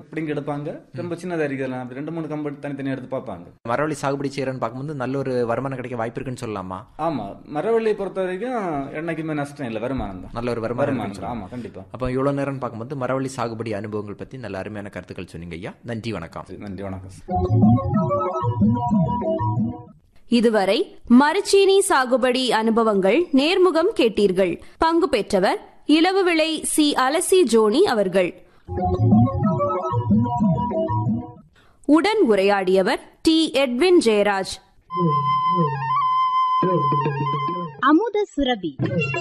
பிடிங்க எடுப்பாங்க ரொம்ப சின்னதா இருக்குதுல அப்படி ரெண்டு மூணு கம்பு தனித்தனியா எடுத்து பார்ப்பாங்க மரவள்ளி சாகுபடி செய்யறேன்னு பார்க்கும்போது நல்ல ஒரு வருமானம் கிடைக்க வாய்ப்பு இருக்குன்னு சொல்லலாமா ஆமா மரவள்ளியை பொறுத்த வரைக்கும் என்னைக்குமே நஷ்டம் இல்லை வருமானம் தான் நல்ல ஒரு வருமானம் இருக்குன்னு வருமானம் சொல்லலாம். ஆமா கண்டிப்பா அப்போ இவ்வளவு நேரம் பார்க்கும்போது மரவள்ளி சாகுபடி அனுபவங்கள் பத்தி நல்ல அருமையான கருத்துக்கள் சொன்னீங்க ஐயா நன்றி வணக்கம் நன்றி வணக்கம் சார் இதுவரை மரச்சீனி சாகுபடி அனுபவங்கள் நேர்முகம் கேட்டீர்கள் பங்கு பெற்றவர் இலவு விளை சி அலசி ஜோனி அவர்கள் உடன் உரையாடியவர் டி எட்வின் ஜெயராஜ் அமுத சுரபி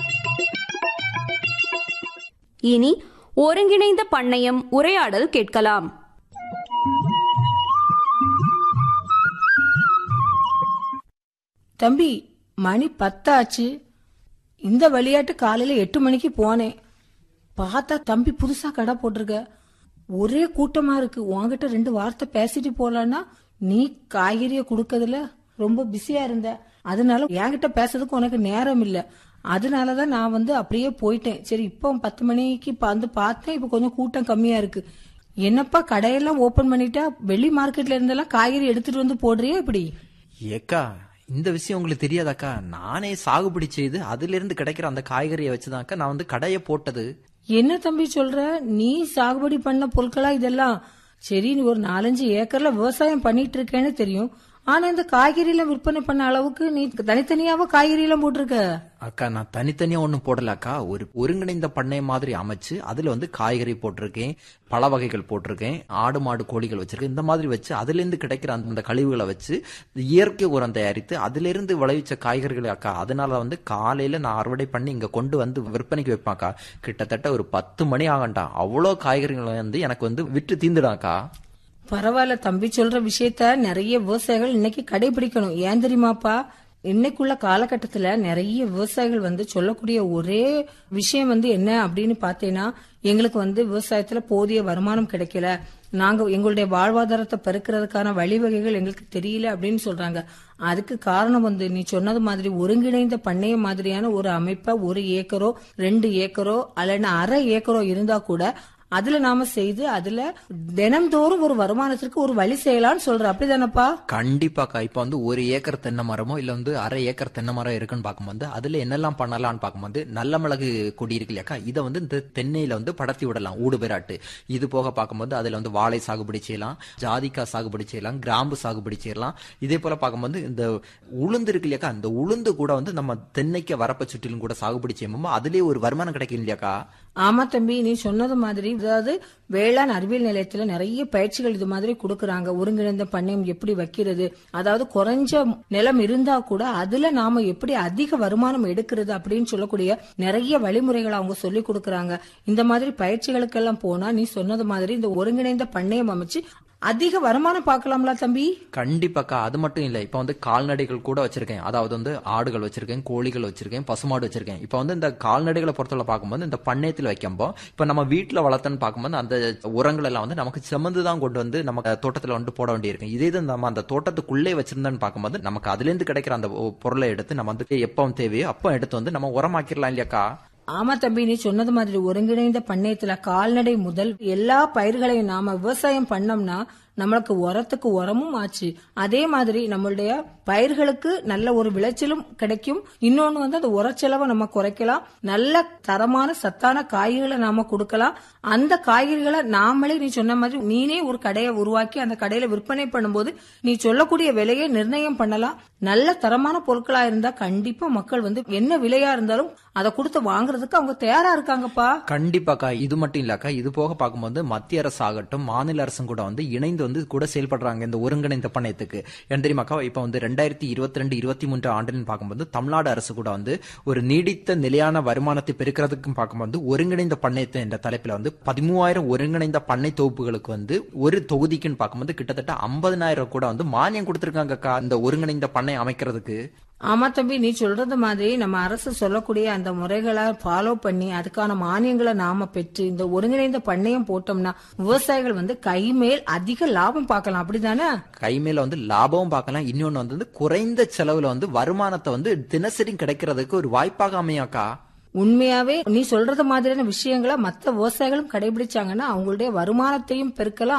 இனி ஒருங்கிணைந்த பண்ணையம் உரையாடல் கேட்கலாம் தம்பி மணி பத்தாச்சு இந்த விளையாட்டு காலையில எட்டு மணிக்கு போனேன் பார்த்தா தம்பி புதுசா கடை போட்டிருக்க ஒரே கூட்டமா இருக்கு உன்கிட்ட ரெண்டு வார்த்தை பேசிட்டு போலான்னா நீ காய்கறிய குடுக்கறதுல ரொம்ப பிஸியா இருந்த அதனால என்கிட்ட பேசுறதுக்கு உனக்கு நேரம் இல்ல அதனாலதான் நான் வந்து அப்படியே போயிட்டேன் சரி இப்போ பத்து மணிக்கு ப- வந்து பார்த்தேன் இப்ப கொஞ்சம் கூட்டம் கம்மியா இருக்கு என்னப்பா கடையெல்லாம் ஓபன் பண்ணிட்டா வெளி மார்க்கெட்ல இருந்தெல்லாம் காய்கறி எடுத்துட்டு வந்து போடுறியா இப்படி ஏக்கா இந்த விஷயம் உங்களுக்கு தெரியாதாக்கா நானே சாகுபடி செய்து அதுல இருந்து கிடைக்கிற அந்த காய்கறியை வச்சுதான்க்கா நான் வந்து கடையை போட்டது என்ன தம்பி சொல்ற நீ சாகுபடி பண்ண பொருட்களா இதெல்லாம் சரி நீ ஒரு நாலஞ்சு ஏக்கர்ல விவசாயம் பண்ணிட்டு இருக்கேன்னு தெரியும் ஆனா இந்த காய்கறி எல்லாம் விற்பனை பண்ண அளவுக்கு நீ தனித்தனியாவா காய்கறி எல்லாம் போட்டிருக்க அக்கா நான் தனித்தனியா ஒண்ணும் போடல அக்கா ஒரு ஒருங்கிணைந்த பண்ணை மாதிரி அமைச்சு அதுல வந்து காய்கறி போட்டிருக்கேன் பழ வகைகள் போட்டிருக்கேன் ஆடு மாடு கோழிகள் வச்சிருக்கேன் இந்த மாதிரி வச்சு அதுல இருந்து கிடைக்கிற அந்த அந்த கழிவுகளை வச்சு இயற்கை உரம் தயாரித்து அதுல இருந்து விளைவிச்ச காய்கறிகள் அக்கா அதனால வந்து காலையில நான் அறுவடை பண்ணி இங்க கொண்டு வந்து விற்பனைக்கு வைப்பேன்க்கா கிட்டத்தட்ட ஒரு பத்து மணி ஆகண்டா அவ்வளோ காய்கறிகள் வந்து எனக்கு வந்து விற்று தீந்துடாக்கா பரவாயில்ல தம்பி சொல்ற விஷயத்த நிறைய விவசாயிகள் இன்னைக்கு கடைபிடிக்கணும் ஏன் தெரியுமாப்பா இன்னைக்குள்ள காலகட்டத்துல நிறைய விவசாயிகள் வந்து சொல்லக்கூடிய ஒரே விஷயம் வந்து என்ன அப்படின்னு பார்த்தேன்னா எங்களுக்கு வந்து விவசாயத்துல போதிய வருமானம் கிடைக்கல நாங்க எங்களுடைய வாழ்வாதாரத்தை பெருக்கிறதுக்கான வழிவகைகள் எங்களுக்கு தெரியல அப்படின்னு சொல்றாங்க அதுக்கு காரணம் வந்து நீ சொன்னது மாதிரி ஒருங்கிணைந்த பண்ணைய மாதிரியான ஒரு அமைப்பை ஒரு ஏக்கரோ ரெண்டு ஏக்கரோ அல்லனா அரை ஏக்கரோ இருந்தா கூட அதுல நாம செய்து அதுல தினம்தோறும் ஒரு வருமானத்திற்கு ஒரு வழி செய்யலாம்னு சொல்ற அப்படிதானப்பா கண்டிப்பாக்கா இப்ப வந்து ஒரு ஏக்கர் தென்னை மரமோ இல்ல வந்து அரை ஏக்கர் தென்னை மரம் இருக்குன்னு பார்க்கும்போது அதுல என்னெல்லாம் பண்ணலாம்னு பார்க்கும்போது நல்ல மிளகு கொடி இருக்கு இல்லையாக்கா இதை வந்து இந்த தென்னையில வந்து படர்த்தி விடலாம் ஊடு பெறாட்டு இது போக பார்க்கும்போது அதுல வந்து வாழை சாகுபடி செய்யலாம் ஜாதிக்காய் சாகுபடி செய்யலாம் கிராம்பு சாகுபடி செய்யலாம் இதே போல பார்க்கும்போது இந்த உளுந்து இருக்கு இல்லையாக்கா அந்த உளுந்து கூட வந்து நம்ம தென்னைக்கு வரப்ப சுற்றிலும் கூட சாகுபடி செய்யும்போது அதுலயே ஒரு வருமானம் கிடைக்கும் இல்லையாக்கா ஆமா தம்பி நீ சொன்னது மாதிரி அதாவது வேளாண் அறிவியல் நிலையத்துல நிறைய பயிற்சிகள் இது மாதிரி கொடுக்கறாங்க ஒருங்கிணைந்த பண்ணையம் எப்படி வைக்கிறது அதாவது குறைஞ்ச நிலம் இருந்தா கூட அதுல நாம எப்படி அதிக வருமானம் எடுக்கிறது அப்படின்னு சொல்லக்கூடிய நிறைய வழிமுறைகளை அவங்க சொல்லி கொடுக்கறாங்க இந்த மாதிரி பயிற்சிகளுக்கெல்லாம் போனா நீ சொன்னது மாதிரி இந்த ஒருங்கிணைந்த பண்ணையம் அமைச்சு அதிக வருமானம் பார்க்கலாம்ல தம்பி கண்டிப்பாக்கா அது மட்டும் இல்ல இப்ப வந்து கால்நடைகள் கூட வச்சிருக்கேன் அதாவது வந்து ஆடுகள் வச்சிருக்கேன் கோழிகள் வச்சிருக்கேன் பசுமாடு வச்சிருக்கேன் இப்ப வந்து இந்த கால்நடைகளை பொறுத்தவரை பார்க்கும்போது இந்த பண்ணையத்தில் வைக்கும்போ இப்ப நம்ம வீட்டுல வளர்த்தன்னு பார்க்கும்போது அந்த உரங்கள் எல்லாம் வந்து நமக்கு செமந்து தான் கொண்டு வந்து நம்ம தோட்டத்துல வந்து போட வேண்டியிருக்கு இதே இது நம்ம அந்த தோட்டத்துக்குள்ளே வச்சிருந்தோன்னு பார்க்கும்போது நமக்கு அதுல இருந்து கிடைக்கிற அந்த பொருளை எடுத்து நம்ம வந்து எப்போ தேவையோ அப்போ எடுத்து வந்து நம்ம உரமாக்கிடலாம் இல்லையாக்கா ஆமா தம்பி நீ சொன்னது மாதிரி ஒருங்கிணைந்த பண்ணையத்துல கால்நடை முதல் எல்லா பயிர்களையும் நாம விவசாயம் பண்ணோம்னா நம்மளுக்கு உரத்துக்கு உரமும் ஆச்சு அதே மாதிரி நம்மளுடைய பயிர்களுக்கு நல்ல ஒரு விளைச்சலும் கிடைக்கும் இன்னொன்னு வந்து அந்த உரச்செலவை நம்ம குறைக்கலாம் நல்ல தரமான சத்தான காய்கறிகளை நாம கொடுக்கலாம் அந்த காய்கறிகளை நாமளே நீ சொன்ன மாதிரி நீனே ஒரு கடையை உருவாக்கி அந்த கடையில விற்பனை பண்ணும்போது நீ சொல்லக்கூடிய விலையை நிர்ணயம் பண்ணலாம் நல்ல தரமான பொருட்களா இருந்தா கண்டிப்பா மக்கள் வந்து என்ன விலையா இருந்தாலும் அதை கொடுத்து வாங்குறதுக்கு அவங்க தயாரா இருக்காங்கப்பா கண்டிப்பாக்கா இது மட்டும் இல்லக்கா இது போக பார்க்கும்போது மத்திய அரசு ஆகட்டும் மாநில அரசும் கூட வந்து இணைந்து வந்து கூட செயல்படுறாங்க இந்த ஒருங்கிணைந்த பண்ணையத்துக்கு ஏன் தெரியுமாக்கா இப்ப வந்து ரெண்டாயிரத்தி இருபத்தி ரெண்டு இருபத்தி மூன்று ஆண்டுன்னு பார்க்கும்போது தமிழ்நாடு அரசு கூட வந்து ஒரு நீடித்த நிலையான வருமானத்தை பெருக்கிறதுக்கும் பார்க்கும்போது ஒருங்கிணைந்த பண்ணையத்தை என்ற தலைப்பில் வந்து பதிமூவாயிரம் ஒருங்கிணைந்த பண்ணை தொகுப்புகளுக்கு வந்து ஒரு தொகுதிக்குன்னு பார்க்கும்போது கிட்டத்தட்ட ஐம்பதனாயிரம் கூட வந்து மானியம் கொடுத்திருக்காங்கக்கா இந்த ஒருங்கிணைந்த பண்ணை அமைக்கிறதுக்கு ஆமா தம்பி நீ சொல்றது மாதிரி நம்ம அரசு சொல்லக்கூடிய அந்த முறைகளை ஃபாலோ பண்ணி அதுக்கான மானியங்களை நாம பெற்று இந்த ஒருங்கிணைந்த பண்ணையம் போட்டோம்னா விவசாயிகள் வந்து கைமேல் அதிக லாபம் பார்க்கலாம் அப்படிதானே கை மேல வந்து லாபமும் பார்க்கலாம் இன்னொன்னு வந்து குறைந்த செலவுல வந்து வருமானத்தை வந்து தினசரி கிடைக்கிறதுக்கு ஒரு வாய்ப்பாக அமையாக்கா உண்மையாவே நீ சொல்றது மாதிரியான விஷயங்களை மத்த விவசாயிகளும் கடைபிடிச்சாங்கன்னா அவங்களுடைய வருமானத்தையும் பெருக்கலாம்